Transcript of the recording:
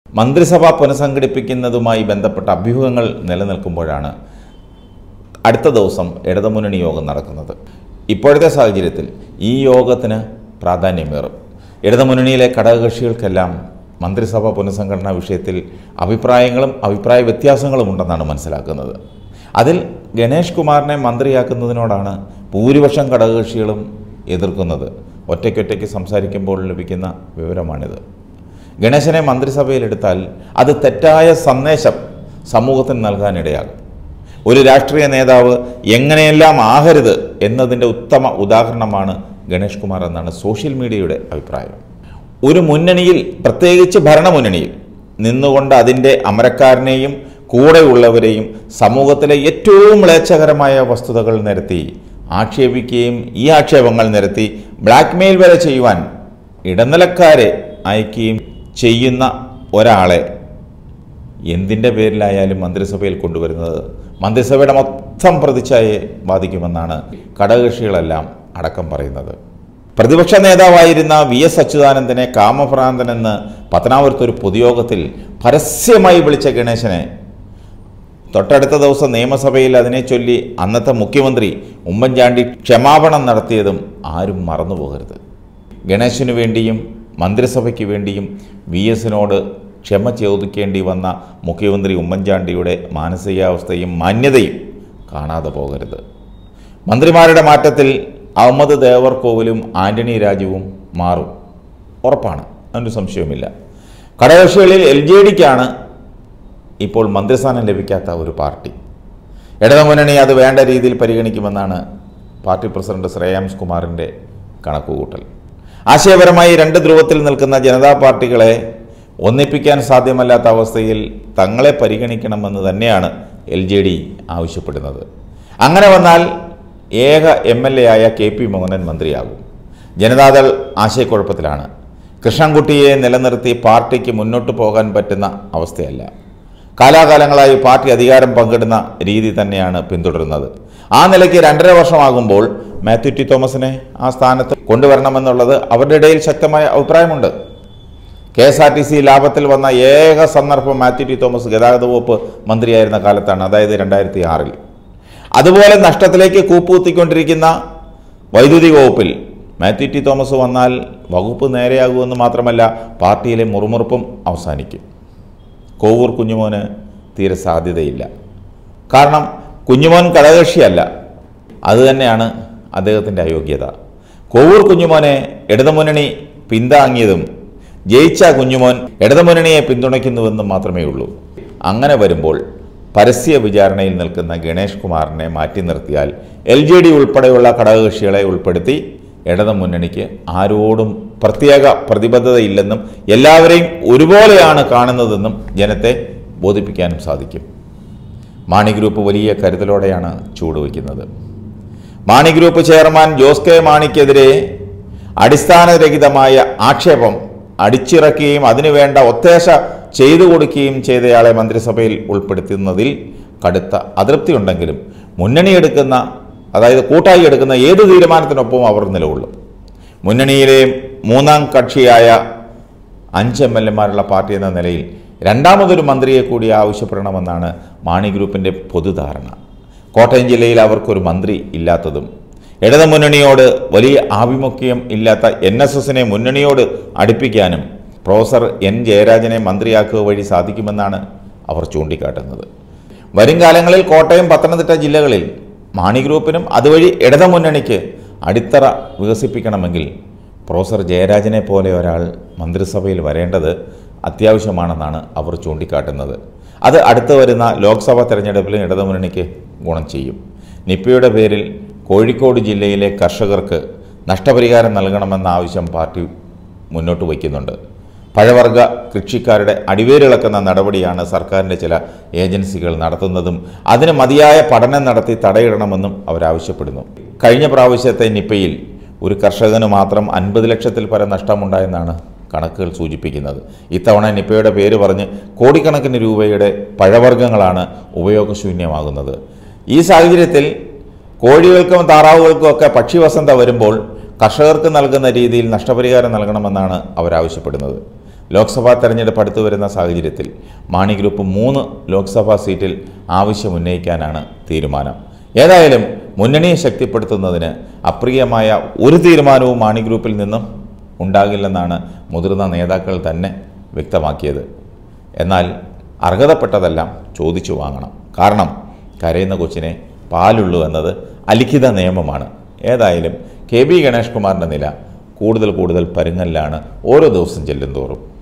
മന്ത്രിസഭ പുനഃസംഘടിപ്പിക്കുന്നതുമായി ബന്ധപ്പെട്ട അഭ്യൂഹങ്ങൾ നിലനിൽക്കുമ്പോഴാണ് അടുത്ത ദിവസം ഇടതുമുന്നണി യോഗം നടക്കുന്നത് ഇപ്പോഴത്തെ സാഹചര്യത്തിൽ ഈ യോഗത്തിന് പ്രാധാന്യമേറും ഇടതുമുന്നണിയിലെ ഘടകകക്ഷികൾക്കെല്ലാം മന്ത്രിസഭ പുനഃസംഘടനാ വിഷയത്തിൽ അഭിപ്രായങ്ങളും അഭിപ്രായ വ്യത്യാസങ്ങളും ഉണ്ടെന്നാണ് മനസ്സിലാക്കുന്നത് അതിൽ ഗണേഷ് കുമാറിനെ മന്ത്രിയാക്കുന്നതിനോടാണ് ഭൂരിപക്ഷം ഘടകകക്ഷികളും എതിർക്കുന്നത് ഒറ്റയ്ക്കൊറ്റയ്ക്ക് സംസാരിക്കുമ്പോൾ ലഭിക്കുന്ന വിവരമാണിത് ഗണേശനെ മന്ത്രിസഭയിലെടുത്താൽ അത് തെറ്റായ സന്ദേശം സമൂഹത്തിന് നൽകാനിടയാകും ഒരു രാഷ്ട്രീയ നേതാവ് എങ്ങനെയെല്ലാം ആകരുത് എന്നതിൻ്റെ ഉത്തമ ഉദാഹരണമാണ് ഗണേഷ് കുമാർ എന്നാണ് സോഷ്യൽ മീഡിയയുടെ അഭിപ്രായം ഒരു മുന്നണിയിൽ പ്രത്യേകിച്ച് ഭരണമുന്നണിയിൽ നിന്നുകൊണ്ട് അതിൻ്റെ അമരക്കാരനെയും കൂടെയുള്ളവരെയും സമൂഹത്തിലെ ഏറ്റവും മ്ലേച്ഛകരമായ വസ്തുതകൾ നിരത്തി ആക്ഷേപിക്കുകയും ഈ ആക്ഷേപങ്ങൾ നിരത്തി ബ്ലാക്ക്മെയിൽ വരെ ചെയ്യുവാൻ ഇടനിലക്കാരെ അയക്കുകയും ചെയ്യുന്ന ഒരാളെ എന്തിൻ്റെ പേരിലായാലും മന്ത്രിസഭയിൽ കൊണ്ടുവരുന്നത് മന്ത്രിസഭയുടെ മൊത്തം പ്രതിച്ഛായയെ ബാധിക്കുമെന്നാണ് ഘടകകക്ഷികളെല്ലാം അടക്കം പറയുന്നത് പ്രതിപക്ഷ നേതാവായിരുന്ന വി എസ് അച്യുതാനന്ദനെ കാമഭ്രാന്തനെന്ന് പത്തനാപുരത്ത് ഒരു പൊതുയോഗത്തിൽ പരസ്യമായി വിളിച്ച ഗണേശനെ തൊട്ടടുത്ത ദിവസം നിയമസഭയിൽ അതിനെ ചൊല്ലി അന്നത്തെ മുഖ്യമന്ത്രി ഉമ്മൻചാണ്ടി ക്ഷമാപണം നടത്തിയതും ആരും മറന്നുപോകരുത് ഗണേശനു വേണ്ടിയും മന്ത്രിസഭയ്ക്ക് വേണ്ടിയും വി എസിനോട് ക്ഷമ ചോദിക്കേണ്ടി വന്ന മുഖ്യമന്ത്രി ഉമ്മൻചാണ്ടിയുടെ മാനസികാവസ്ഥയും മാന്യതയും കാണാതെ പോകരുത് മന്ത്രിമാരുടെ മാറ്റത്തിൽ അഹമ്മദ് ദേവർകോവിലും ആന്റണി രാജുവും മാറും ഉറപ്പാണ് അതിനൊരു സംശയവുമില്ല ഘടകകക്ഷികളിൽ എൽ ജെ ഡിക്കാണ് ഇപ്പോൾ മന്ത്രിസ്ഥാനം ലഭിക്കാത്ത ഒരു പാർട്ടി ഇടതുമുന്നണി അത് വേണ്ട രീതിയിൽ പരിഗണിക്കുമെന്നാണ് പാർട്ടി പ്രസിഡന്റ് ശ്രേയാംസ് കുമാറിൻ്റെ കണക്കുകൂട്ടൽ ആശയപരമായി രണ്ട് ധ്രുവത്തിൽ നിൽക്കുന്ന ജനതാ പാർട്ടികളെ ഒന്നിപ്പിക്കാൻ സാധ്യമല്ലാത്ത അവസ്ഥയിൽ തങ്ങളെ പരിഗണിക്കണമെന്ന് തന്നെയാണ് എൽ ജെ ഡി ആവശ്യപ്പെടുന്നത് അങ്ങനെ വന്നാൽ ഏക എം എൽ എ ആയ കെ പി മോഹനൻ മന്ത്രിയാകും ജനതാദൾ ആശയക്കുഴപ്പത്തിലാണ് കൃഷ്ണൻകുട്ടിയെ നിലനിർത്തി പാർട്ടിക്ക് മുന്നോട്ട് പോകാൻ പറ്റുന്ന അവസ്ഥയല്ല കാലാകാലങ്ങളായി പാർട്ടി അധികാരം പങ്കിടുന്ന രീതി തന്നെയാണ് പിന്തുടരുന്നത് ആ നിലയ്ക്ക് രണ്ടര വർഷമാകുമ്പോൾ മാത്യു ടി തോമസിനെ ആ സ്ഥാനത്ത് കൊണ്ടുവരണമെന്നുള്ളത് അവരുടെ ഇടയിൽ ശക്തമായ അഭിപ്രായമുണ്ട് K S R T C ലാഭത്തിൽ വന്ന ഏക സന്ദർഭം മാത്യു ടി തോമസ് ഗതാഗത വകുപ്പ് മന്ത്രിയായിരുന്ന കാലത്താണ് അതായത് രണ്ടായിരത്തി ആറിൽ അതുപോലെ നഷ്ടത്തിലേക്ക് കൂപ്പുകുത്തിക്കൊണ്ടിരിക്കുന്ന വൈദ്യുതി വകുപ്പിൽ മാത്യു ടി തോമസ് വന്നാൽ വകുപ്പ് നേരെയാകുമെന്ന് മാത്രമല്ല പാർട്ടിയിലെ മുറുമുറുപ്പും അവസാനിക്കും കോവൂർ കുഞ്ഞുമോന് തീരെ സാധ്യതയില്ല കാരണം കുഞ്ഞുമോൻ ഘടകകക്ഷിയല്ല അതുതന്നെയാണ് അദ്ദേഹത്തിൻ്റെ അയോഗ്യത കോവൂർ കുഞ്ഞുമോനെ ഇടതുമുന്നണി പിന്താങ്ങിയതും ജയിച്ച കുഞ്ഞുമോൻ ഇടതുമുന്നണിയെ പിന്തുണയ്ക്കുന്നുവെന്നും മാത്രമേ ഉള്ളൂ അങ്ങനെ വരുമ്പോൾ പരസ്യ വിചാരണയിൽ നിൽക്കുന്ന ഗണേഷ് കുമാറിനെ മാറ്റി നിർത്തിയാൽ എൽ ജെ ഡി ഉൾപ്പെടെയുള്ള ഘടകകക്ഷികളെ ഉൾപ്പെടുത്തി ഇടതുമുന്നണിക്ക് ആരോടും പ്രത്യേക പ്രതിബദ്ധതയില്ലെന്നും എല്ലാവരെയും ഒരുപോലെയാണ് കാണുന്നതെന്നും ജനത്തെ ബോധിപ്പിക്കാനും സാധിക്കും മാണി ഗ്രൂപ്പ് വലിയ കരുതലോടെയാണ് ചൂടുവയ്ക്കുന്നത് Mani group chairman Jose K മാണിക്കെതിരെ അടിസ്ഥാനരഹിതമായ ആക്ഷേപം അടിച്ചിറക്കുകയും അതിനുവേണ്ട ഒത്തേശ ചെയ്തു കൊടുക്കുകയും ചെയ്തയാളെ മന്ത്രിസഭയിൽ ഉൾപ്പെടുത്തുന്നതിൽ കടുത്ത അതൃപ്തിയുണ്ടെങ്കിലും മുന്നണി എടുക്കുന്ന അതായത് കൂട്ടായി എടുക്കുന്ന ഏത് തീരുമാനത്തിനൊപ്പവും അവർ നിലകൊള്ളും മുന്നണിയിലെ മൂന്നാം കക്ഷിയായ അഞ്ച് എം എൽ എമാരുള്ള പാർട്ടി എന്ന നിലയിൽ രണ്ടാമതൊരു മന്ത്രിയെ കൂടി ആവശ്യപ്പെടണമെന്നാണ് മാണി ഗ്രൂപ്പിൻ്റെ പൊതുധാരണ കോട്ടയം ജില്ലയിൽ അവർക്കൊരു മന്ത്രി ഇല്ലാത്തതും ഇടതുമുന്നണിയോട് വലിയ ആഭിമുഖ്യം ഇല്ലാത്ത എൻ എസ് എസിനെ മുന്നണിയോട് അടുപ്പിക്കാനും പ്രൊഫസർ എൻ ജയരാജനെ മന്ത്രിയാക്കുക വഴി സാധിക്കുമെന്നാണ് അവർ ചൂണ്ടിക്കാട്ടുന്നത് വരും കാലങ്ങളിൽ കോട്ടയം പത്തനംതിട്ട ജില്ലകളിൽ മാണി ഗ്രൂപ്പിനും അതുവഴി ഇടതുമുന്നണിക്ക് അടിത്തറ വികസിപ്പിക്കണമെങ്കിൽ പ്രൊഫസർ ജയരാജനെ പോലെ ഒരാൾ മന്ത്രിസഭയിൽ വരേണ്ടത് അത്യാവശ്യമാണെന്നാണ് അവർ ചൂണ്ടിക്കാട്ടുന്നത് അത് അടുത്ത് വരുന്ന ലോക്സഭാ തെരഞ്ഞെടുപ്പിലും ഇടതുമുന്നണിക്ക് ഗുണം ചെയ്യും നിപ്പയുടെ പേരിൽ കോഴിക്കോട് ജില്ലയിലെ കർഷകർക്ക് നഷ്ടപരിഹാരം നൽകണമെന്ന ആവശ്യം പാർട്ടി മുന്നോട്ട് വയ്ക്കുന്നുണ്ട് പഴവർഗ കൃഷിക്കാരുടെ അടിവേരിളക്കുന്ന നടപടിയാണ് സർക്കാരിൻ്റെ ചില ഏജൻസികൾ നടത്തുന്നതും അതിന് മതിയായ പഠനം നടത്തി തടയിടണമെന്നും അവരാവശ്യപ്പെടുന്നു കഴിഞ്ഞ പ്രാവശ്യത്തെ നിപ്പയിൽ ഒരു കർഷകന് മാത്രം അൻപത് ലക്ഷത്തിൽ പരം നഷ്ടമുണ്ടായെന്നാണ് കണക്കുകൾ സൂചിപ്പിക്കുന്നത് ഇത്തവണ നിപ്പയുടെ പേര് പറഞ്ഞ് കോടിക്കണക്കിന് രൂപയുടെ പഴവർഗ്ഗങ്ങളാണ് ഉപയോഗശൂന്യമാകുന്നത് ഈ സാഹചര്യത്തിൽ കോഴികൾക്കും താറാവുകൾക്കും ഒക്കെ പക്ഷിവസന്ത വരുമ്പോൾ കർഷകർക്ക് നൽകുന്ന രീതിയിൽ നഷ്ടപരിഹാരം നൽകണമെന്നാണ് അവരാവശ്യപ്പെടുന്നത് ലോക്സഭാ തെരഞ്ഞെടുപ്പ് അടുത്തു വരുന്ന സാഹചര്യത്തിൽ മാണി ഗ്രൂപ്പ് മൂന്ന് ലോക്സഭാ സീറ്റിൽ ആവശ്യമുന്നയിക്കാനാണ് തീരുമാനം ഏതായാലും മുന്നണിയെ ശക്തിപ്പെടുത്തുന്നതിന് അപ്രിയമായ ഒരു തീരുമാനവും മാണി ഗ്രൂപ്പിൽ നിന്നും ഉണ്ടാകില്ലെന്നാണ് മുതിർന്ന നേതാക്കൾ തന്നെ വ്യക്തമാക്കിയത് എന്നാൽ അർഹതപ്പെട്ടതെല്ലാം ചോദിച്ചു വാങ്ങണം കാരണം കരയുന്ന കൊച്ചിനെ പാലുള്ളൂ എന്നത് അലിഖിത നിയമമാണ് ഏതായാലും കെ ബി ഗണേഷ് കുമാറിൻ്റെ നില കൂടുതൽ കൂടുതൽ പരുങ്ങലിലാണ് ഓരോ ദിവസം ചെല്ലും തോറും